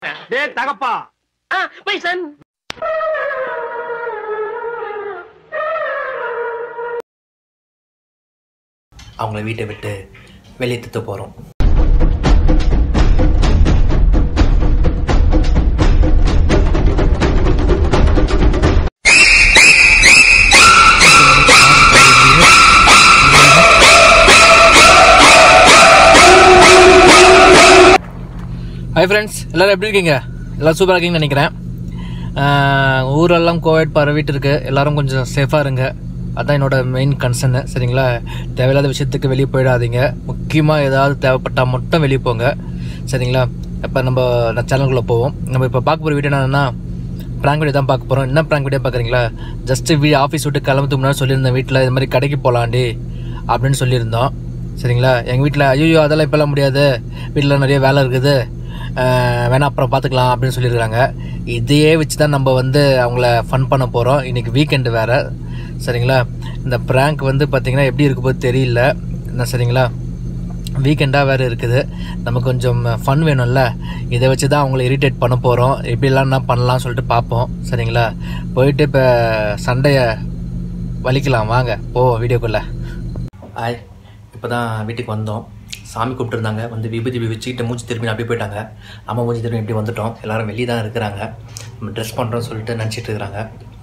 டேய் தகப்பா பைசன் அவங்கள வீட்டை விட்டு வெளியே திட்டு போகிறோம் ஹாய் ஃப்ரெண்ட்ஸ் எல்லோரும் எப்படி இருக்கீங்க எல்லோரும் சூப்பராக இருக்கீங்கன்னு நினைக்கிறேன் ஆஹ் ஊரெல்லாம் கோவிட் பரவிட்டு இருக்கு எல்லாரும் கொஞ்சம் சேஃபாக இருங்க அதான் என்னோட மெயின் கன்சர்னு சரிங்களா தேவையில்லாத விஷயத்துக்கு வெளியே போயிடாதீங்க முக்கியமாக ஏதாவது தேவைப்பட்டால் மட்டும் வெளியே போங்க சரிங்களா இப்போ நம்ம நான் சேனலுக்குள்ளே போவோம் நம்ம இப்போ பார்க்க போகிற வீடியோ என்னன்னா ப்ராங்க் வீடியோ தான் பார்க்க போகிறோம் என்ன ப்ராங்க் வீடியோ பார்க்குறீங்களா ஜஸ்ட்டு வீ ஆஃபீஸ் விட்டு கிளம்புறதுக்கு முன்னாடி சொல்லியிருந்தேன் வீட்டில் இது மாதிரி கடைக்கு போகலாண்டி அப்படின்னு சொல்லியிருந்தோம் சரிங்களா எங்கள் வீட்டில் ஐயோ அதெல்லாம் இப்போல்லாம் முடியாது வீட்டில் நிறைய வேலை இருக்குது ஆஹ் வேணா அப்புறம் பார்த்துக்கலாம் அப்படின்னு சொல்லியிருக்காங்க இதையே வச்சு தான் நம்ம வந்து அவங்கள ஃபன் பண்ண போகிறோம் இன்றைக்கி வீக்கெண்டு வேறு சரிங்களா இந்த ப்ராங்க் வந்து பார்த்திங்கன்னா எப்படி இருக்க போது தெரியல என்ன சரிங்களா வீக்கெண்டாக வேறு இருக்குது நமக்கு கொஞ்சம் ஃபன் வேணும்ல இதை வச்சு தான் அவங்கள இரிட்டேட் பண்ண போகிறோம் எப்படிலாம் என்ன பண்ணலாம் சொல்லிட்டு பார்ப்போம் சரிங்களா போயிட்டு இப்போ சண்டையை வலிக்கலாம் வாங்க போ வீடியோக்குள்ளே ஆய் இப்போ தான் வீட்டுக்கு வந்தோம் சாமி கூப்பிட்டுருந்தாங்க வந்து விபூதி வச்சுக்கிட்டு மூஞ்சி திரும்பி அப்படியே போயிட்டாங்க அம்மா மூஞ்சி திரும்பி இப்படி வந்துட்டோம் எல்லாரும் வெளியே தான் இருக்கிறாங்க நம்ம ட்ரெஸ் பண்ணுறோம்னு சொல்லிட்டு நினச்சிட்டு இருக்கிறாங்க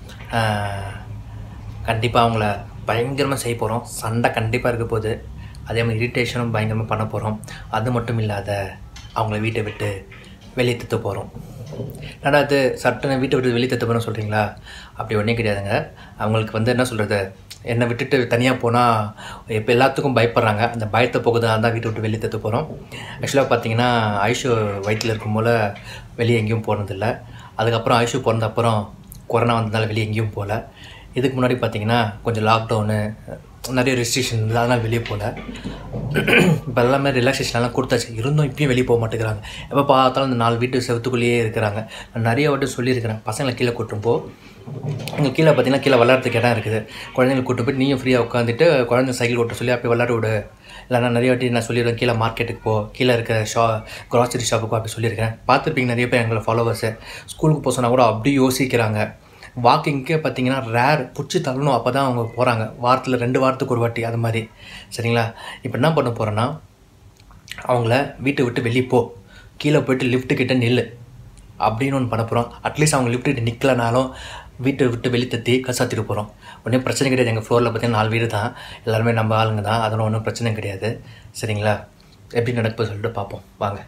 கண்டிப்பாக அவங்கள பயங்கரமாக செய்ய போகிறோம் சண்டை கண்டிப்பாக இருக்க போகுது அதே மாதிரி இரிட்டேஷனும் பயங்கரமாக பண்ண போகிறோம் அது மட்டும் இல்லாத அவங்கள வீட்டை விட்டு வெளியே திட்ட போகிறோம் என்னடா அது சட்டுன்னு வீட்டை விட்டு வெளியே திட்ட போகிறோம் சொல்கிறீங்களா அப்படி ஒன்றே கிடையாதுங்க அவங்களுக்கு வந்து என்ன சொல்கிறது என்னை விட்டுட்டு தனியாக போனால் இப்போ எல்லாத்துக்கும் பயப்படுறாங்க அந்த பயத்தை போகுதா தான் வீட்டை விட்டு வெளியே திட்ட போகிறோம் ஆக்சுவலாக பார்த்தீங்கன்னா ஐஷு வயிற்றில் இருக்கும் போல் வெளியே எங்கேயும் போனதில்லை அதுக்கப்புறம் ஐஷு பிறந்த அப்புறம் கொரோனா வந்ததால் வெளியே எங்கேயும் போகல இதுக்கு முன்னாடி பார்த்தீங்கன்னா கொஞ்சம் லாக்டவுனு நிறைய ரெஸ்ட்ரிக்ஷன் இருந்தது அதனால் வெளியே போகல இப்போ எல்லாமே ரிலாக்ஸேஷன்லாம் கொடுத்தாச்சு இருந்தும் இப்பயும் வெளியே போக மாட்டேங்கிறாங்க எப்போ பார்த்தாலும் இந்த நாலு வீட்டு செவத்துக்குள்ளேயே இருக்கிறாங்க நான் நிறைய வாட்டி சொல்லியிருக்கிறேன் பசங்களை கீழே கூட்டும் போ இங்கே கீழே பார்த்தீங்கன்னா கீழே விளாட்றதுக்கு இடம் இருக்குது குழந்தைங்களை கூட்டு போய் நீயும் ஃப்ரீயாக உட்காந்துட்டு குழந்தை சைக்கிள் ஓட்ட சொல்லி அப்படி விளாட விடு இல்லைனா நிறைய வாட்டி நான் சொல்லிடுவேன் கீழே மார்க்கெட்டுக்கு போ கீழே இருக்க ஷா க்ராசரி ஷாப்புக்கு அப்படி சொல்லியிருக்கேன் பார்த்துருப்பீங்க நிறைய பேர் எங்களை ஃபாலோவர்ஸு ஸ்கூலுக்கு போக சொன்னால் கூட அப்படி யோசிக்கிறாங்க வாக்கிங்க்கே பார்த்தீங்கன்னா ரேர் பிடிச்சி தள்ளணும் அப்போ தான் அவங்க போகிறாங்க வாரத்தில் ரெண்டு வாரத்துக்கு ஒரு வாட்டி அது மாதிரி சரிங்களா இப்போ என்ன பண்ண போகிறேன்னா அவங்கள வீட்டை விட்டு வெளியே போ கீழே போயிட்டு லிஃப்ட்டு கிட்ட நில்லு அப்படின்னு ஒன்று பண்ண போகிறோம் அட்லீஸ்ட் அவங்க லிஃப்ட் கிட்ட நிற்கலனாலும் வீட்டை விட்டு வெளியே தத்தி கசாத்திட்டு போகிறோம் ஒன்றும் பிரச்சனை கிடையாது எங்கள் ஃப்ளோரில் பார்த்தீங்கன்னா நாலு வீடு தான் எல்லாருமே நம்ம ஆளுங்க தான் அதெல்லாம் ஒன்றும் பிரச்சனை கிடையாது சரிங்களா எப்படி நடக்குது சொல்லிட்டு பார்ப்போம் வாங்க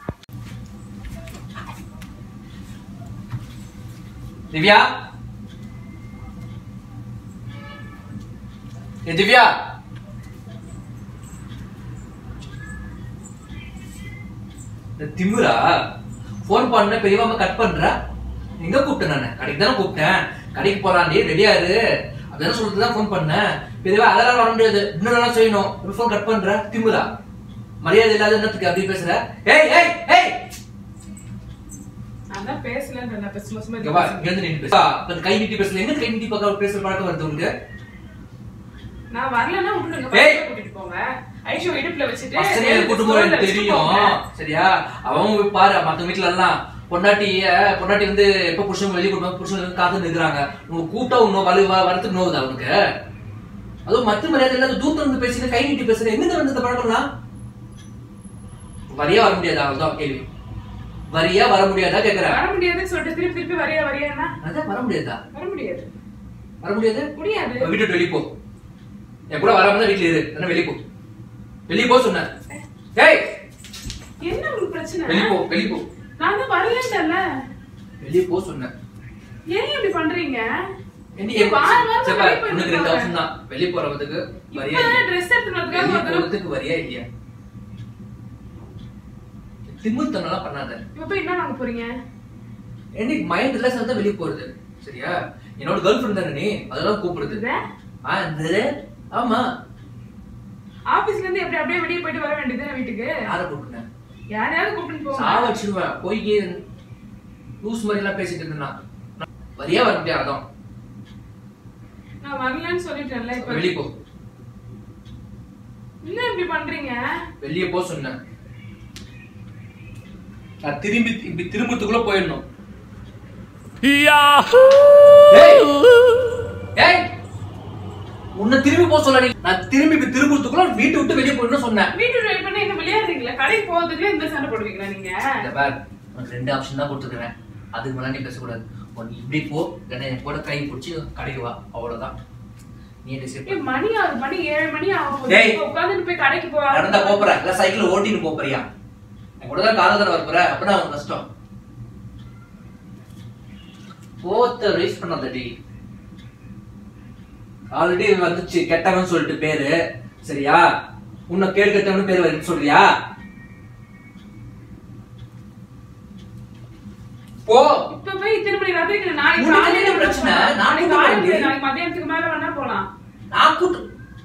திவ்யா ஏ திவ்யா இந்த திமிரா ஃபோன் பண்ண பெரியவாம கட் பண்ற எங்க கூப்பிட்டேன் நான் கடைக்கு தானே கூப்பிட்டேன் கடைக்கு போறாண்டி ரெடியா இரு அப்படின்னு சொல்லிட்டு தான் ஃபோன் பண்ணேன் பெரியவா அதெல்லாம் வர முடியாது இன்னொரு செய்யணும் ஃபோன் கட் பண்ற திமிரா மரியாதை இல்லாத என்னத்துக்கு அப்படி பேசுற ஏய் ஏய் ஏய் அதான் பேசலன்னு நான் பேச சும்மா இங்க வா இங்க வந்து நின்னு பேசு ஆ, இப்ப கை நீட்டி பேசல எங்க கை நீட்டி பார்க்க பேசுற பழக்கம் வருது உங்களுக்கு நான் வரலன்னா விட்டுடுங்க ஏய்! பசங்களை கூட்டிட்டு போங்க ஐஷோ இடுப்புல வச்சுட்டு பசங்க நேரா கூட்டு ஸ்கூல்ல போறது வச்சுட்டு தெரியும் போங்க. சரியா அவங்க போய் பாரு மத்த வீட்டுல எல்லாம் பொண்டாட்டிய பொண்டாட்டி வந்து எப்ப புருஷன் வெளியே கூட்டு புருஷன் வந்து காத்து நிக்கிறாங்க உங்க கூட்டம் இன்னும் வலு வ- வரத்துக்கு நோவுதா அவனுக்கு அதுவும் மத்த மரியாதை இல்லாத தூரம் இருந்து பேசுற கை நீட்டி பேசுற எங்க வந்து இந்த பழக்கம்லாம் வரியா வர முடியாதா அவ்வளவுதான் கேள்வி வரியா வர முடியாதா கேக்குறேன் வர முடியாதுன்னு சொல்லிட்டு திருப்பி திருப்பி வரையா வரையானா அதான் வர முடியாதா வர முடியாது வர முடியாது முடியாது இப்ப வீட்டு விட்டு வெளிய போ என் கூட வராம தான் வீட்டுல இரு என்ன வெளிய போ வெளிய போ சொன்னேன் ஏய் என்ன உங்களுக்கு பிரச்சனை வெளிய போ வெளிய போ நான் தான் வரலன்றல வெளிய போ சொன்னேன் ஏன் இப்படி பண்றீங்க என்ன இப்ப வார வாரம் சரி, வெளிய பாரு, போயிட்டு உனக்கு ரெண்டு இருக்காங்க. ஆப்ஷன் தான் வெளிய போறதுக்கு வரியா இப்ப இல்லையா? ட்ரெஸ் எடுத்துட்டு வெளிய வரதுக்காக ஒரு தடவை போறதுக்கு வரியா இல்லையா திமுத்தனெல்லாம் பண்ணாத இப்ப போய் என்ன வாங்க போறீங்க எனக்கு மைண்ட் ரிலாக்ஸ் தான் வெளிய போறது சரியா என்னோட கேர்ள் ஃப்ரெண்ட் தானே நீ அதெல்லாம் கூப்பிடுது இது ஆ இந்த ஆமா ஆபீஸ்ல இருந்து எப்படி அப்படியே வெளியே போயிட்டு வர வேண்டியது வீட்டுக்கு யாரை கூப்பிட்டேன் யாரையாவது கூப்பிட்டு போங்க சாவடிச்சிருவேன் போய் லூஸ் மாதிரி எல்லாம் பேசிட்டு இருந்தா வரியா வர முடியாது அதான் நான் வரலன்னு சொல்லிட்டேன்ல இப்ப வெளிய போ என்ன இப்படி பண்றீங்க வெளிய போ சொன்னேன் நான் திரும்பி இப்படி திரும்பத்துக்குள்ள போயிடணும் ஏய் உன்னை திரும்பி போக சொல்லடி நான் திரும்பி இப்படி திரும்புறதுக்குள்ள வீட்டை விட்டு வெளியே போயிடணும் சொன்னேன் வீட்டு வெயிட் பண்ணி என்ன விளையாடுறீங்களா கடைக்கு போறதுக்குள்ள இந்த சண்டை போடுவீங்களா நீங்க இந்த பார் உனக்கு ரெண்டு ஆப்ஷன் தான் கொடுத்துருக்கேன் அதுக்கு மேலே நீ பேசக்கூடாது ஒன்று இப்படி போ இல்லைன்னா என் கூட கை பிடிச்சி கடைக்கு வா அவ்வளோதான் நீ டிசைட் ஏய், மணி ஆகுது மணி ஏழு மணி ஆகும் டேய். உட்காந்துட்டு போய் கடைக்கு போவா நடந்தா போற இல்ல சைக்கிள் ஓட்டிட்டு போறியா என் கூட தான் காலத்துல வர போற அப்படின்னா அவன் கஷ்டம் போத்த ரைஸ் பண்ணாதடி ஆல்ரெடி வந்துச்சு கெட்டவன் சொல்லிட்டு பேரு சரியா உன்னை கேடு கெட்டவன் பேர் வருது சொல்றியா போ இப்ப போய் இத்தனை மணி ராத்திரிக்கு நாளைக்கு உனக்கு காலையில என்ன பிரச்சனை? போலாம். நாளைக்கு நான் காலையில கூப்பிடுறேன். நாளைக்கு மத்தியானத்துக்கு மேல வேணா போலாம் நான் கூட்டு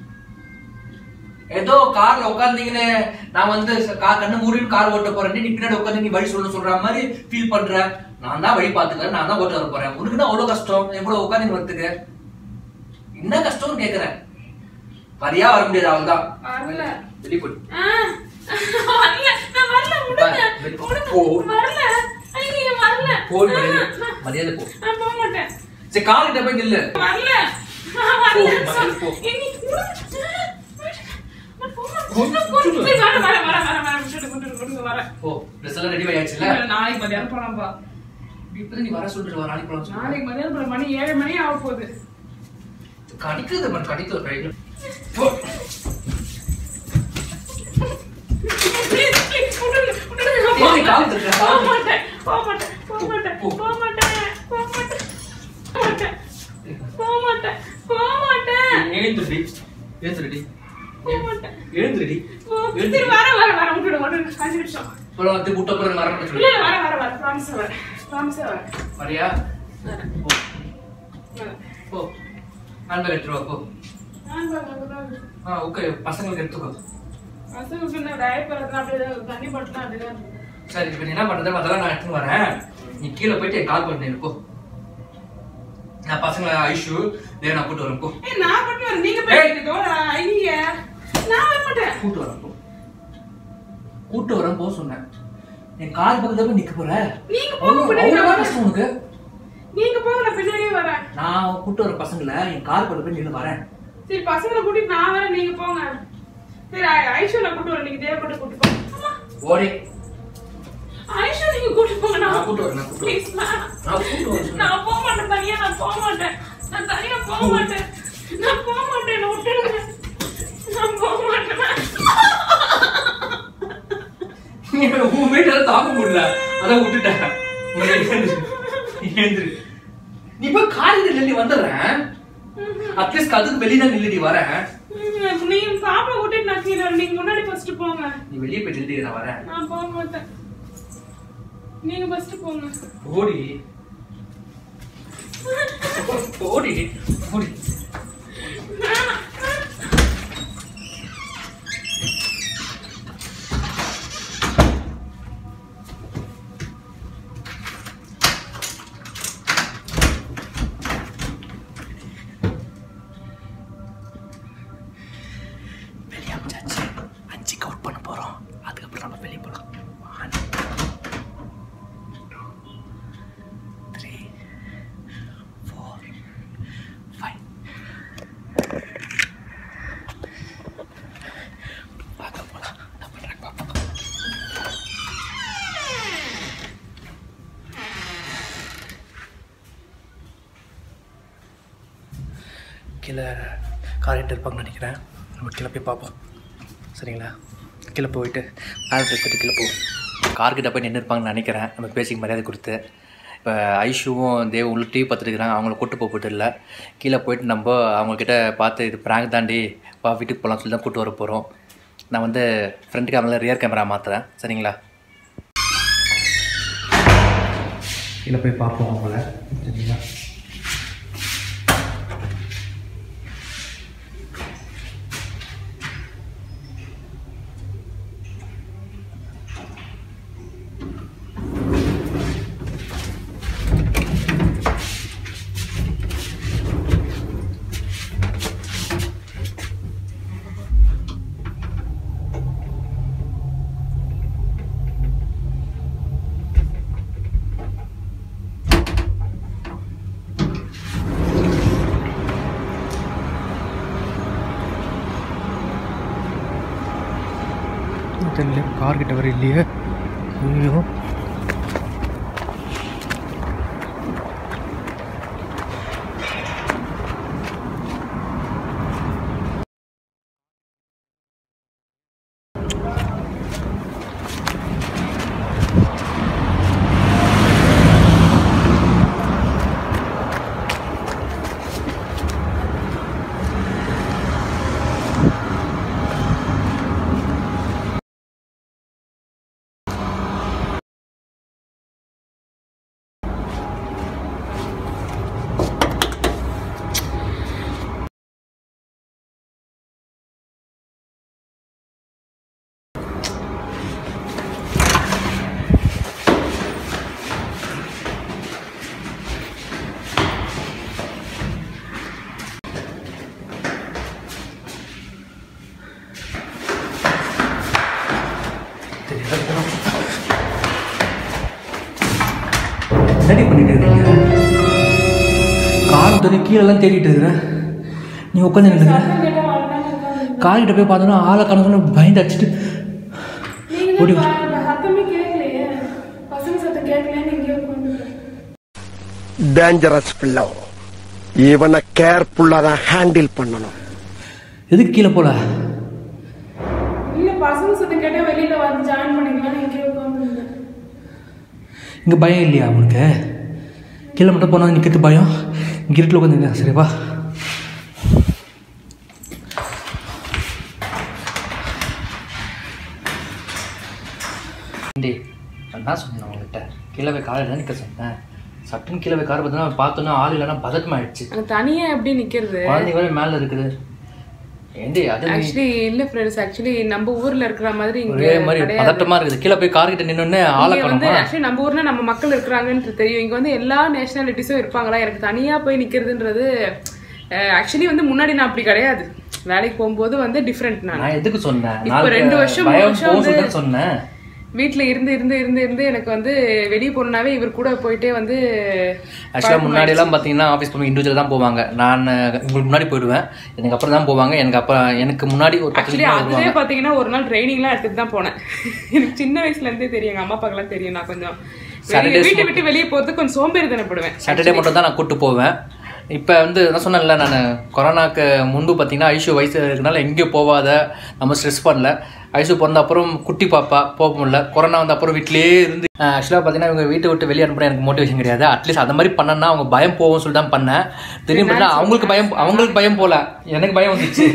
ஏதோ கார்ல உட்காந்தீங்கன்னு நான் வந்து கா கண்ணு மூடின்னு கார் ஓட்ட போறேன் நீ பின்னாடி உட்காந்து நீ வழி சொல்ல சொல்ற மாதிரி ஃபீல் பண்ற நான் தான் வழி பாத்துக்கிறேன் நான் தான் ஓட்ட வர போறேன் உனக்கு தான் அவ்வளவு கஷ்டம் என் கூட உட்காந்து வரத்துக்கு என்ன கஷ்டம்னு கேக்குறேன் வரியா வர முடியாது அவள்தான் வரல. வெளியே போய் ஆ, வரல நான் வரல விடுங்க வெளியே போ. விடுங்க. போ. வரல ஐயோ வரல போன் ஆ, மரியாதை நான் மரியாதை போ நான் போக மாட்டேன் சரி கார்கிட்ட போய் நில்லு வரல நான் போ, வரல மரியாதை போ. இன்னைக்கு விடுங்க. நான் போக மாட்டேன். நான் போக மாட்டேன். வர வர வர வர வர விட்டுடு விட்டுடு விட்டுடு வர போ ட்ரெஸ் எல்லாம் ரெடி ஆயிடுச்சுல நாளைக்கு மதியானம் போலாம்பா இப்பதான் நீ வர சொல்லிட்டு வர நாளைக்கு போலாம் சொல்லு. நாளைக்கு மதியானம் போல மணி ஏழு மணி ஆக போகுது கடிக்குது மன் கடிக்குது ரைட் போ Please, please, விட்டுடு, விட்டுடு, நான் ஏன் நீ போக கால் மாட்டேன். தட்டுற? போக கால் மாட்டேன், போக மாட்டேன், போக மாட்டேன், போ. போக மாட்டேன், போக மாட்டேன், போக மாட்டேன், போக மாட்டேன், போக மாட்டேன், எழுந்துடி எழுந்துடி போக மாட்டேன். எழுந்துடி போ. சரி, வர, வர, வர, விட்டுடு, விட்டுடு, அஞ்சு நிமிஷம். அப்புறம் வந்து முட்டை பிறகு வர இல்ல, சொல்லு இல்ல, வர, வர, வர, promise ஆ வரேன், promise ஆ வரேன். வரியா வரேன், போ வரேன். போ ஹேண்ட்பேக் எடுத்துட்டு வா போ நான் வரேன், வரேன். ஆ ஓகே பசங்களுக்கு எடுத்துக்கோ பசங்களுக்கு இந்த diaper அதெல்லாம் அப்படியே தண்ணி பாட்டிலாம் அப்படிதான் இருக்கு. சரி இப்போ நீ என்ன பண்றது அதெல்லாம் நான் எடுத்துன்னு வரேன் நீ கீழே போயிட்டு என் கால் பண்ணி போ நான் பசங்களை ஐஷு தேவ நான் கூட்டு வரேன் போ ஏய், நான் மட்டும் வரேன், நீங்க ஏய். போய் தோழா, ஐயா. நான் வர மாட்டேன் கூட்டு வரேன் போ கூட்டு வரேன் போ சொன்னேன் என் கால் பக்கத்துல போய் நிக்க போற நீங்க போங்க, அவ்வளவு பின்னாடி அவ்வளவு நான் கஷ்டம் உனக்கு நீங்க போங்க நான் பின்னாடியே வரேன் நான் கூட்டு வர பசங்களை என் கால் பக்கத்துல போய் நின்று வரேன் சரி பசங்களை கூட்டிட்டு நான் வரேன் நீங்க போங்க சரி ஐ- ஐஷு நான் கூட்டு வரேன் நீங்க தேவைப்பட்டு கூட்டு போங்க அம்மா, ஓடி ஐஷு நீங்க கூட்டு போங்க நான் கூட்டு வரேன், நான் கூட்டு வரேன். Please, நான் நான் கூட்டு வரேன் சொன்னேன். நான் போக மாட்டேன் தனியா நான் போக மாட்டேன் நான் தனியா போக மாட்டேன் நான் போக மாட்டேன் என்ன விட்டுடுங்க நான் போக மாட்டேன் நீ உன் வீட்டுல தாங்க முடியல அதான் விட்டுட்டேன் முதல்ல எழுந்திரு. எழுந்திரு. நீ போய் காலையில நில்லி வந்துடுறேன் அட்லீஸ்ட் கதுக்கு வெளியில நில்லுடி வரேன் ம்ஹும். நீங்க பாப்பா கூட்டிட்டு நான் கீழே வரேன். நீங்க முன்னாடி ஃபர்ஸ்ட் போங்க நீ வெளியே போய் நில்லுடி நான் வரேன் நான் போக மாட்டேன் நீங்க ஃபர்ஸ்ட் போங்க ஓடி ஓடி ஓடி வெளியே அமைச்சாச்சு அஞ்சு கவுட் பண்ண போறோம் அதுக்கப்புறம் நம்ம வெளியே போகலாம் One, two, three, four, five. பார்க்க போலாம் என்ன பண்றாங்க பார்ப்போம் கீழே காரிட்டு இருப்பாங்கன்னு நினைக்கிறேன் நம்ம கீழே போய் பார்ப்போம் சரிங்களா கீழே போயிட்டு பேரண்ட் எடுத்துகிட்டு கீழே போவோம் கார்கிட்ட போய் நின்று இருப்பாங்கன்னு நினைக்கிறேன் நம்ம பேசிக்கு மரியாதை கொடுத்து இப்போ ஐஷுவும் தேவ் உள்ள டிவி பார்த்துருக்குறாங்க அவங்கள கூட்டு போட்டு இல்லை கீழே போயிட்டு நம்ம அவங்கக்கிட்ட பார்த்து இது ப்ராங்க் தாண்டி வா வீட்டுக்கு போகலாம்னு சொல்லி தான் கூட்டு வர போகிறோம் நான் வந்து ஃப்ரண்ட் கேமரா ரியர் கேமரா மாற்றுறேன் சரிங்களா கீழே போய் பார்ப்போம் அவங்கள சரிங்களா போகிறதுன்னு தெரியல கார் கிட்ட வர இல்லையே ஐயோ என்னடி பண்ணிட்டு இருக்கீங்க கால் துணி கீழெல்லாம் தேடிட்டு இருக்கிறேன் நீ உட்காந்து நின்றுங்க கேட்டா அவ்வளவுதான் உட்கார்ந்து. கால்கிட்ட போய் பார்த்தோன்னா ஆளை கணக்குன்னு பயந்து அடிச்சிட்டு நீங்க ஓடி தான் பா- சத்தமே கேட்கலையே பசங்க சத்தம் கேட்கலையே இங்கே உட்காந்து டேஞ்சரஸ் பிள்ளை இவனை கேர்ஃபுல்லா தான் ஹேண்டில் பண்ணணும் எதுக்கு கீழே போல இல்ல பசங்க சத்தம் கேட்டா வெளியில வந்து ஜாயின் பண்ணிக்கலாம் இங்கே உட்காந்து இங்கே பயம் இல்லையா உனக்கு கீழே மட்டும் போனால் நிற்கிறது பயம் இங்கே இருட்டில் உட்காந்துங்க சரிப்பா டேய் நான் என்ன சொன்னேன் உங்ககிட்ட கீழே போய் காலையில் தான் நிற்க சொன்னேன் சட்டுன்னு கீழே போய் காரை பார்த்தோன்னா பார்த்தோன்னா ஆள் இல்லைன்னா பதட்டமாயிடுச்சு அங்க தனியா எப்படி நிக்கிறது குழந்தைங்க வேற மேலே இருக்குது ஏண்டி அது நீ ஆக்சுவலி இல்ல ஃப்ரெண்ட்ஸ் ஆக்சுவலி நம்ம ஊர்ல இருக்கிற மாதிரி இங்க ஒரே மாதிரி கிடையாது பதட்டமா இருக்குது கீழே போய் கார் கிட்ட நின்னோடனே ஆளை இங்க வந்து காணுமா ஆக்சுவலி நம்ம ஊர்ல நம்ம மக்கள் இருக்கிறாங்கன்றது தெரியும் இங்க வந்து எல்லா நேஷனாலிட்டிஸும் இருப்பாங்களா எனக்கு தனியா போய் நிக்கிறதுன்றது ஆக்சுவலி வந்து முன்னாடி நான் அப்படி கிடையாது வேலைக்கு போகும்போது வந்து டிஃப்ரெண்ட் நான் நான் எதுக்கு சொன்னேன் இப்ப நாளைக்கு ரெண்டு வருஷம், மூணு பயம் வருஷம் போக வந்து- தான் சொன்னேன் வீட்ல இருந்து இருந்து இருந்து இருந்து எனக்கு வந்து வெளியே போனாவே இவர் கூட போயிட்டே வந்து ஆக்சுவலாக முன்னாடி எல்லாம் பார்த்தீங்கன்னா ஆஃபீஸ் போய் இண்டிவிஜுவல் தான் போவாங்க நான் உங்களுக்கு முன்னாடி போயிடுவேன் எனக்கு அப்புறம் தான் போவாங்க எனக்கு அப்போ எனக்கு முன்னாடி ஒரு பத்து ஆக்சுவலி நிமிஷம் அதுவே வருவாங்க பாத்தீங்கன்னா ஒரு நாள் ட்ரைனிங்லாம் எடுத்துட்டு தான் போனேன் எனக்கு சின்ன வயசுல இருந்தே தெரியும் எங்க அம்மா அப்பாக்கெல்லாம் தெரியும் நான் கொஞ்சம் வெளிய- Saturdays வீட்டை விட்டு வெளியே போறதுக்கு கொஞ்சம் சோம்பேறித்தனப்படுவேன் சாட்டர்டே மட்டும் தான் நான் கூட்டு போவேன் இப்போ வந்து நான் சொன்னேன்ல நான் கொரோனாக்கு முன்பு பார்த்தீங்கன்னா ஐஷு வயசு இருக்கனால எங்கேயும் போகாத நம்ம ஸ்ட்ரெஸ் பண்ணல ஐஷு பிறந்த அப்புறம் குட்டி பாப்பா போக முடியல கொரோனா வந்த அப்புறம் வீட்டிலேயே இருந்து ஆக்சுவலாக பார்த்தீங்கன்னா இவங்க வீட்டை விட்டு வெளியே அனுப்புற எனக்கு மோட்டிவேஷன் கிடையாது அட்லீஸ்ட் அந்த மாதிரி பண்ணனா அவங்க பயம் போகும்னு சொல்லி தான் பண்ணேன் தெரியும் பார்த்தா அவங்களுக்கு பயம் அவங்களுக்கு பயம் போல எனக்கு பயம் வந்துச்சு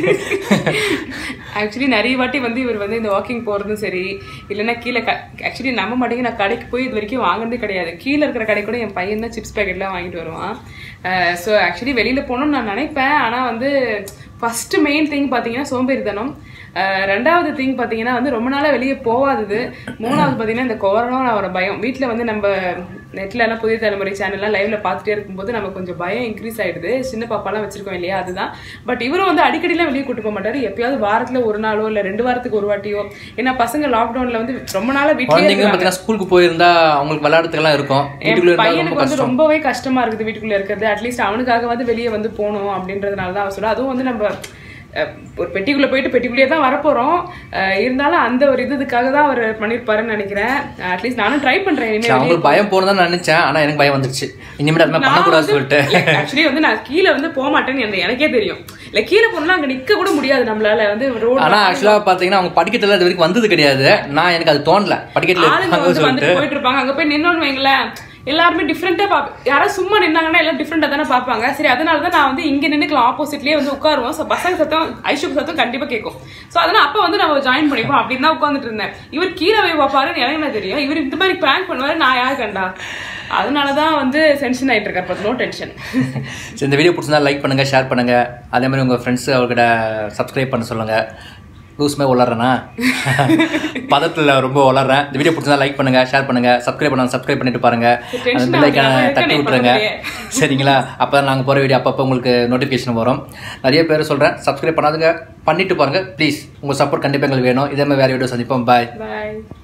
ஆக்சுவலி நிறைய வாட்டி வந்து இவர் வந்து இந்த வாக்கிங் போறதும் சரி இல்லைன்னா கீழே ஆக்சுவலி நம்ம மாட்டேங்க நான் கடைக்கு போய் இது வரைக்கும் வாங்கினதே கிடையாது கீழே இருக்கிற கடை கூட என் பையன் தான் சிப்ஸ் பேக்கெட்லாம் வாங்கிட்டு வருவான் ஸோ ஆக்சுவலி வெளியில போகணும்னு நான் நினைப்பேன் ஆனா வந்து ஃபர்ஸ்ட் மெயின் திங் பார்த்தீங்கன்னா சோம்பேறித்தனம் அஹ் ரெண்டாவது திங் பார்த்தீங்கன்னா வந்து ரொம்ப நாளாக வெளியே போகாதது மூணாவது பார்த்தீங்கன்னா இந்த கொரோனாவோட பயம் வீட்டில் வந்து நம்ம நெட்ல எல்லாம் புதிய தலைமுறை சேனல்லாம் லைவ்ல பார்த்துட்டே இருக்கும்போது நமக்கு கொஞ்சம் பயம் இன்க்ரீஸ் ஆயிடுது சின்ன பாப்பாலாம் வச்சிருக்கோம் இல்லையா அதுதான் பட் இவரும் வந்து அடிக்கடிலாம் வெளியே கூட்டு போக மாட்டாரு எப்பயாவது வாரத்துல ஒரு நாளோ இல்ல ரெண்டு வாரத்துக்கு ஒரு வாட்டியோ ஏன்னா பசங்க லாக்டவுன்ல வந்து ரொம்ப நாளா வீட்லயே குழந்தைங்க இருக்காங்க. பார்த்தீங்கன்னா ஸ்கூலுக்கு போயிருந்தா அவங்களுக்கு விளையாடுறதுக்கெல்லாம் இருக்கும் வீட்டுக்குள்ள என் இருந்தா ரொம்ப பையனுக்கு வந்து கஷ்டம் ரொம்பவே கஷ்டமா இருக்குது வீட்டுக்குள்ள இருக்கிறது அட்லீஸ்ட் அவனுக்காகவாது வெளியே வந்து போகணும் அப்படின்றதுனால தான் அவன் சொல்ல அதுவும் வந்து நம்ம அஹ், ஒரு பெட்டிக்குள்ள போயிட்டு பெட்டிக்குள்ளேயே தான் வரப்போறோம் அஹ், இருந்தாலும் அந்த ஒரு இது இதுக்காக தான் அவர் பண்ணிருப்பாருன்னு நினைக்கிறேன் அட்லீஸ்ட் நானும் ட்ரை பண்றேன் சரி, இனிமேல் அவங்களுக்கு பயம் போகணும் தான் நினைச்சேன் ஆனா எனக்கு பயம் வந்துருச்சு இனிமேல் அது மாதிரி பண்ணக்கூடாது சொல்லிட்டு ஆக்சுவலி வந்து நான் கீழே வந்து போக மாட்டேன்னு எனக்கு- எனக்கே தெரியும் இல்ல கீழே போனா அங்க நிக்க கூட முடியாது நம்மளால வந்து ரோடு ஆனா ஆக்சுவலா பாத்தீங்கன்னா அவங்க படிக்கட்டுல இது வரைக்கும் வந்தது கிடையாது நான் எனக்கு அது தோணல படிக்கட்டுல ஆளுங்க இருக்காங்க வந்து சொல்லிட்டு வந்துட்டு போயிட்டு இருப்பாங்க அங்க போய் நின்னோன்னு வைங்களேன் எல்லாருமே டிஃப்ரெண்டா பாப்ப யாராவது சும்மா நின்னாங்கன்னா எல்லாம் டிஃப்ரெண்டா தானே பாப்பாங்க சரி அதனால தான் நான் வந்து இங்க நின்னுக்கலாம் ஆப்போசிட்லயே வந்து உட்காருவோம் ஸோ பசங்க சத்தம் ஐஷுக்கு சத்தம் கண்டிப்பா கேட்கும் ஸோ அதனால அப்ப வந்து நம்ம ஜாயின் பண்ணிப்போம் அப்படின்னு தான் உட்காந்துட்டு இருந்தேன் இவர் கீழே போய் பார்ப்பாருன்னு எனக்கு என்ன தெரியும் இவர் இந்த மாதிரி பிராங்க் பண்ணுவாரு நான் யார் கண்டா அதனால தான் வந்து டென்ஷன் ஆயிட்டு இருக்காரு பட் நோ டென்ஷன் சரி, இந்த வீடியோ பிடிச்சிருந்தா லைக் பண்ணுங்க ஷேர் பண்ணுங்க அதே மாதிரி உங்க ஃப்ரெண்ட்ஸ் அவர்கிட்ட சப்ஸ்கிரைப் பண்ண சொல்லுங்க லூஸ்மே உளறேனா பதத்தில் ரொம்ப உளறேன் இந்த வீடியோ பிடிச்சிருந்தா லைக் பண்ணுங்க ஷேர் பண்ணுங்க சப்ஸ்கிரைப் பண்ணா சப்ஸ்கிரைப் பண்ணிட்டு பாருங்க அந்த Tension பில்லைக்கான ஆகுது. தட்டி நான் விட்டுருங்க பண்ணலையே. சரிங்களா அப்போ தான் நாங்கள் போகிற வீடியோ அப்பப்போ உங்களுக்கு நோட்டிஃபிகேஷன் வரும் நிறைய பேர் சொல்கிறேன் சப்ஸ்கிரைப் பண்ணாதுங்க பண்ணிட்டு பாருங்க ப்ளீஸ் உங்கள் சப்போர்ட் கண்டிப்பாக எங்களுக்கு வேணும் இதே மாதிரி வேறு வீடியோ சந்திப்போம் பாய் பாய்